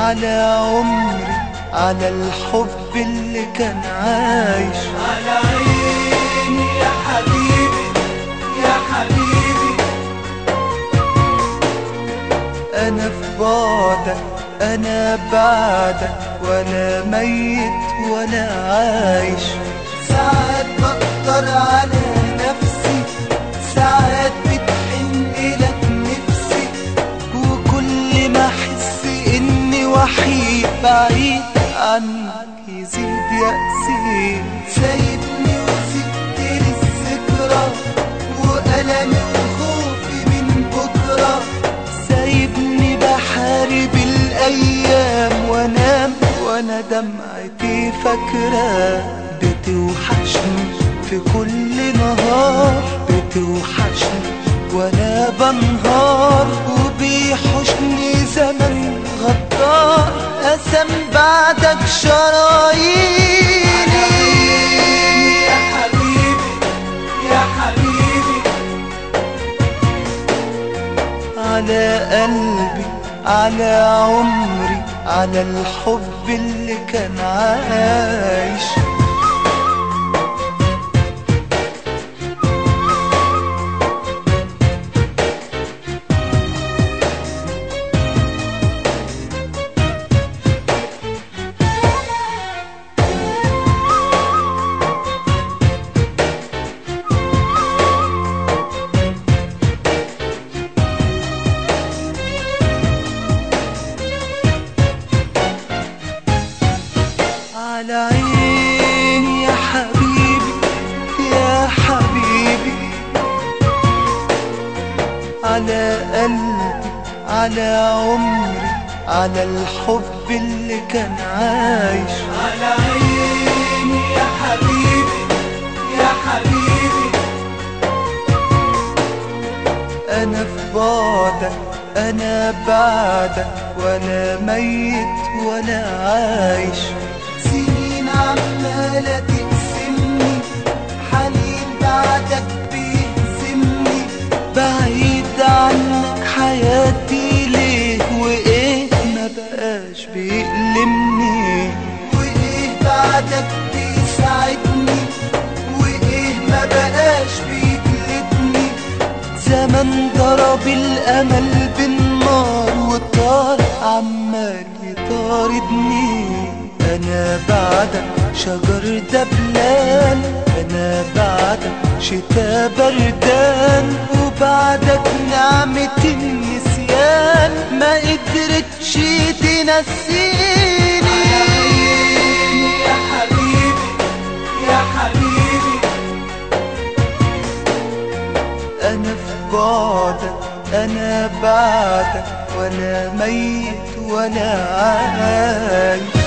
على عمري على الحب اللي كان عايش على عيني يا حبيبي يا حبيبي انا في بعدك انا بعدك ولا ميت ولا عايش ساعات بقدر على نفسي ساعات بتحن لك نفسي وكل ما احس اني وحيد بعيد عنك يزيد يأسي سايبني وسبت لي الذكرى وألمي وخوفي من بكرة سايبني بحارب الايام وانام وانا دمعتي فاكرة بتوحشني في كل نهار بتوحشني وانا بنهار وبيحشني زمن غدار قسم بعدك شراييني يا حبيبي يا حبيبي على قلبي على عمري على الحب اللي كان عايش على عيني يا حبيبي يا حبيبي على قلبي على عمري على الحب اللي كان عايش على عيني يا حبيبي يا حبيبي انا في بعدك انا بعدك ولا ميت ولا عايش سنين عمالة تقسمني حنين بعدك بيهزمني بعيد عنك حياتي ليه وايه ما بقاش بيألمني وإيه بعدك بيساعدني وإيه ما بقاش بيجلدني زمن ضرب الامل بالنار وطار عمال يطاردني انا بعدك شجر دبلان انا بعدك شتا بردان وبعدك نعمة النسيان ما قدرتش تنسيني يا حبيبي يا حبيبي انا في بعدك انا بعدك ولا ميت ولا عايش